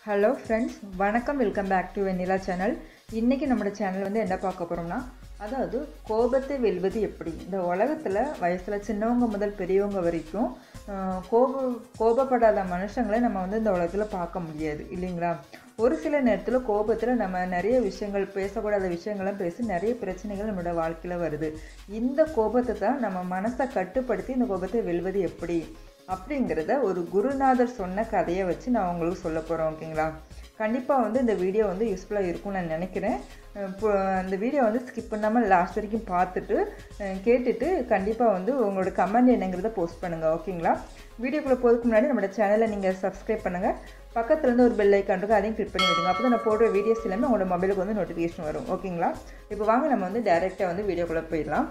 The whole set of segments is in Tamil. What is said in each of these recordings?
ஹலோ ஃப்ரெண்ட்ஸ் வணக்கம் welcome back to Vennila channel இன்றைக்கி நம்மளோட சேனல் வந்து என்ன பார்க்க போகிறோம்னா அதாவது கோபத்தை வெல்வது எப்படி இந்த உலகத்தில் வயசில் சின்னவங்க முதல் பெரியவங்க வரைக்கும் ஆஹ், கோப கோபப்படாத மனுஷங்களை நம்ம வந்து இந்த உலகத்தில் பார்க்க முடியாது இல்லைங்களா ஒரு சில நேரத்தில் கோபத்தில் நம்ம நிறைய விஷயங்கள் பேசக்கூடாத விஷயங்கள்லாம் பேசி நிறைய பிரச்சனைகள் நம்மளோட வாழ்க்கையில் வருது இந்த கோபத்தை தான் நம்ம மனசை கட்டுப்படுத்தி இந்த கோபத்தை வெல்வது எப்படி அப்படிங்கிறத ஒரு குருநாதர் சொன்ன கதையை வச்சு நான் உங்களுக்கு சொல்ல போகிறேன் ஓகேங்களா கண்டிப்பாக வந்து இந்த வீடியோ வந்து யூஸ்ஃபுல்லாக இருக்கும்னு நான் நினைக்கிறேன் இப்போ இந்த வீடியோ வந்து ஸ்கிப் பண்ணாமல் லாஸ்ட் வரைக்கும் பார்த்துட்டு அஹ், கேட்டுட்டு கண்டிப்பாக வந்து உங்களோட கமெண்ட் என்னங்கிறத போஸ்ட் பண்ணுங்கள் ஓகேங்களா வீடியோக்குள்ளே போகிறதுக்கு முன்னாடி நம்மளோட சேனலை நீங்கள் சப்ஸ்கிரைப் பண்ணுங்கள் பக்கத்துல இருந்து ஒரு பெல் ஐக்கான் இருக்கும் அதையும் கிளிக் பண்ணி விடுங்க அப்போ தான் நான் போடுற வீடியோஸ் எல்லாமே உங்களோட மொபைலுக்கு வந்து நோட்டிஃபிகேஷன் வரும் ஓகேங்களா இப்போ வாங்க நம்ம வந்து டேரெக்டாக வந்து வீடியோக்குள்ளே போயிடலாம்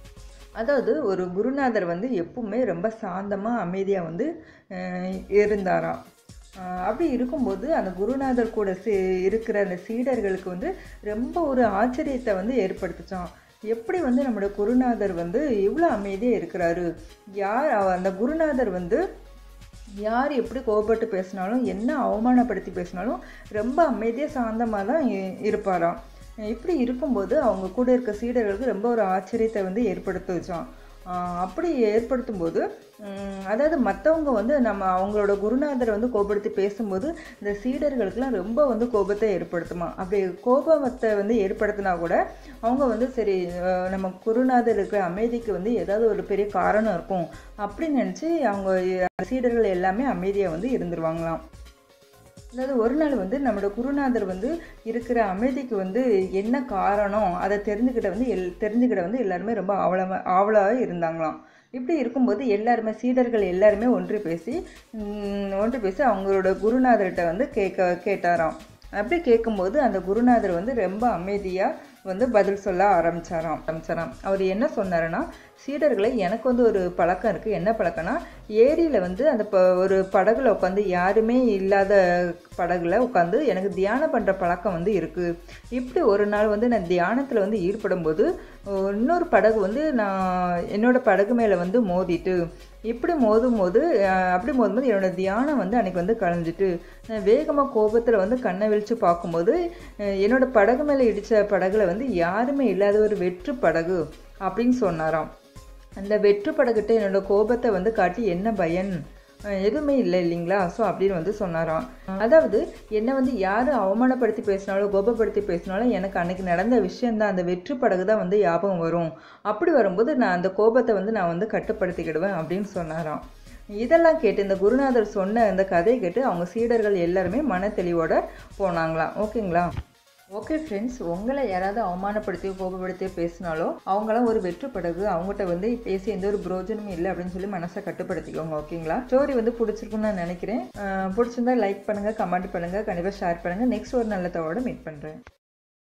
அதாவது ஒரு குருநாதர் வந்து எப்பவுமே ரொம்ப சாந்தமாக அமைதியாக வந்து அஹ், இருந்தாராம் அஹ், அப்படி இருக்கும்போது அந்த குருநாதர் கூட சே இருக்கிற அந்த சீடர்களுக்கு வந்து ரொம்ப ஒரு ஆச்சரியத்தை வந்து ஏற்படுத்துச்சான் எப்படி வந்து நம்மளோட குருநாதர் வந்து இவ்வளோ அமைதியாக இருக்கிறாரு யார் அவ- அந்த குருநாதர் வந்து யார் எப்படி கோபப்பட்டு பேசினாலும் என்ன அவமானப்படுத்தி பேசினாலும் ரொம்ப அமைதியாக சாந்தமாக தான் இ- இருப்பாராம் இப்படி இருக்கும்போது அவங்க கூட இருக்க சீடர்களுக்கு ரொம்ப ஒரு ஆச்சரியத்தை வந்து ஏற்படுத்த வச்சான் ஆஹ் அப்படி ஏற்படுத்தும் போது உம், அதாவது மற்றவங்க வந்து நம்ம அவங்களோட குருநாதரை வந்து கோபப்படுத்தி பேசும்போது இந்த சீடர்களுக்கெல்லாம் ரொம்ப வந்து கோபத்தை ஏற்படுத்துமா அப்படி கோபத்தை வந்து ஏற்படுத்தினா கூட அவங்க வந்து சரி அஹ், நம்ம குருநாதர் இருக்கிற அமைதிக்கு வந்து ஏதாவது ஒரு பெரிய காரணம் இருக்கும் அப்படின்னு நினச்சி அவங்க சீடர்கள் எல்லாமே அமைதியாக வந்து இருந்துருவாங்களாம் அதாவது ஒரு நாள் வந்து நம்மளோட குருநாதர் வந்து இருக்கிற அமைதிக்கு வந்து என்ன காரணம் அதை தெரிஞ்சுக்கிட்ட வந்து எல் தெரிஞ்சுக்கிட்ட வந்து எல்லாருமே ரொம்ப ஆவலமாக ஆவலாக இருந்தாங்களாம் இப்படி இருக்கும்போது எல்லாருமே சீடர்கள் எல்லாருமே ஒன்று பேசி ம், ஒன்று பேசி அவங்களோட குருநாதர்கிட்ட வந்து கேட்க கேட்டாராம் அப்படி கேட்கும்போது அந்த குருநாதர் வந்து ரொம்ப அமைதியாக வந்து பதில் சொல்ல ஆரம்பிச்சாராம் ஆரம்பிச்சாராம் அவர் என்ன சொன்னாருன்னா சீடர்களை எனக்கு வந்து ஒரு பழக்கம் இருக்குது என்ன பழக்கம்னா ஏரியில் வந்து அந்த ப ஒரு படகுல உட்காந்து யாருமே இல்லாத படகுல உட்காந்து எனக்கு தியானம் பண்ணுற பழக்கம் வந்து இருக்குது இப்படி ஒரு நாள் வந்து நான் தியானத்தில் வந்து ஈடுபடும் போது அஹ், இன்னொரு படகு வந்து நான் என்னோட படகு மேலே வந்து மோதிட்டு இப்படி மோதும் போது அஹ், அப்படி மோதும்போது என்னோட தியானம் வந்து அன்னைக்கு வந்து கலைஞ்சிட்டு நான் வேகமாக கோபத்தில் வந்து கண்ணை விழிச்சு பார்க்கும்போது அஹ், என்னோட படகு மேலே இடித்த படகுல வந்து யாருமே இல்லாத ஒரு வெற்று படகு அப்படின்னு சொன்னாராம் அந்த வெற்று படகுட்ட என்னோட கோபத்தை வந்து காட்டி என்ன பயன் அஹ் எதுவுமே இல்லை இல்லைங்களா ஸோ அப்படின்னு வந்து சொன்னாராம் அதாவது என்னை வந்து யார் அவமானப்படுத்தி பேசினாலும் கோபப்படுத்தி பேசினாலும் எனக்கு அன்னைக்கு நடந்த விஷயந்தான் அந்த வெற்று படகு தான் வந்து ஞாபகம் வரும் அப்படி வரும்போது நான் அந்த கோபத்தை வந்து நான் வந்து கட்டுப்படுத்திக்கிடுவேன் அப்படின்னு சொன்னாராம் இதெல்லாம் கேட்டு இந்த குருநாதர் சொன்ன இந்த கதையை கேட்டு அவங்க சீடர்கள் எல்லாருமே மன தெளிவோட போனாங்களாம் ஓகேங்களா ஓகே ஃப்ரெண்ட்ஸ் உங்களை யாராவது அவமானப்படுத்தி கோபப்படுத்தி பேசினாலோ அவங்களாம் ஒரு வெற்று படகு அவங்ககிட்ட வந்து பேசி எந்த ஒரு பிரோஜனமும் இல்லை அப்படின்னு சொல்லி மனசை கட்டுப்படுத்திக்கோங்க ஓகேங்களா ஸ்டோரி வந்து பிடிச்சிருக்குன்னு நான் நினைக்கிறேன் அஹ் பிடிச்சிருந்தா லைக் பண்ணுங்கள் கமெண்ட் பண்ணுங்கள் கண்டிப்பாக ஷேர் பண்ணுங்கள் நெக்ஸ்ட் ஒரு நல்ல தவோட மீட் பண்ணுறேன்